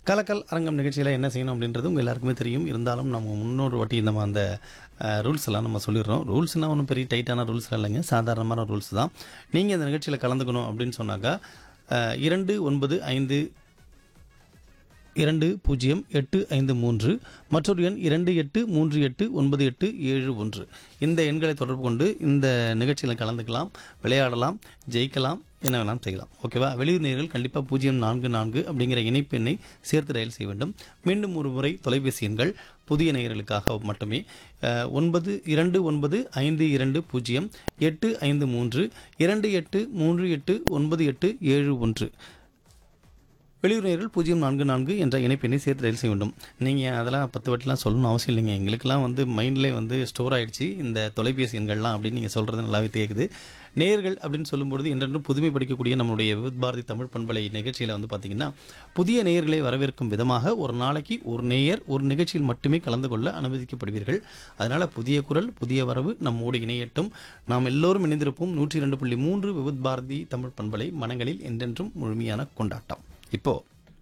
கலக்கல் அரங்கம் நிகழ்ச்சியில் என்ன செய்யணும் அப்படின்றது உங்கள் எல்லாருக்குமே தெரியும் இருந்தாலும் நம்ம முன்னொரு வாட்டி நம்ம அந்த ரூல்ஸ் எல்லாம் நம்ம சொல்லிடுறோம் ரூல்ஸ்னால் ஒன்றும் பெரிய டைட்டான ரூல்ஸ் இல்லைங்க சாதாரணமான ரூல்ஸ் தான் நீங்கள் இந்த நிகழ்ச்சியில் கலந்துக்கணும் அப்படின்னு சொன்னாக்கா அஹ், இரண்டு ஒன்பது ஐந்து இரண்டு பூஜ்ஜியம் எட்டு ஐந்து மூன்று மற்றொரு எண் இரண்டு எட்டு மூன்று எட்டு ஒன்பது எட்டு ஏழு ஒன்று இந்த எண்களை தொடர்பு கொண்டு இந்த நிகழ்ச்சியில் கலந்துக்கலாம் விளையாடலாம் ஜெயிக்கலாம் என்ன வேணாலும் செய்யலாம் ஓகேவா வெளியூர் நேயர்கள் கண்டிப்பாக பூஜ்ஜியம் நான்கு நான்கு அப்படிங்கிற இணைப்பு எண்ணை சேர்த்து டயல் செய்ய வேண்டும் மீண்டும் ஒரு முறை தொலைபேசி எண்கள் புதிய நேயர்களுக்காக மட்டுமே அஹ், ஒன்பது இரண்டு ஒன்பது ஐந்து இரண்டு பூஜ்ஜியம் எட்டு ஐந்து மூன்று இரண்டு எட்டு மூன்று எட்டு ஒன்பது எட்டு ஏழு ஒன்று வெளியூர் நேயர்கள் பூஜ்ஜியம் நான்கு நான்கு என்ற இணைப்பெண்ணை சேர்த்து டயல் செய்ய வேண்டும் நீங்கள் அதெல்லாம் பத்து வாட்டிலாம் சொல்லணும் அவசியம் இல்லைங்க எங்களுக்கெல்லாம் வந்து மைண்ட்லேயே வந்து ஸ்டோர் ஆயிடுச்சு இந்த தொலைபேசி எண்கள்லாம் அப்படின்னு நீங்கள் சொல்கிறது நல்லாவே கேட்குது நேயர்கள் அப்படின்னு சொல்லும்பொழுது என்றென்றும் புதுமை படிக்கக்கூடிய நம்மளுடைய விவித் பாரதி தமிழ் பண்பலை நிகழ்ச்சியில் வந்து பார்த்திங்கன்னா புதிய நேயர்களை வரவேற்கும் விதமாக ஒரு நாளைக்கு ஒரு நேயர் ஒரு நிகழ்ச்சியில் மட்டுமே கலந்து கொள்ள அனுமதிக்கப்படுவீர்கள் அதனால் புதிய குரல் புதிய வரவு நம்மோடு இணையட்டும் நாம் எல்லோரும் இணைந்திருப்போம் நூற்றி இரண்டு புள்ளி மூன்று விவித் பாரதி தமிழ் பண்பலை மனங்களில் என்றென்றும் முழுமையான கொண்டாட்டம் இப்போ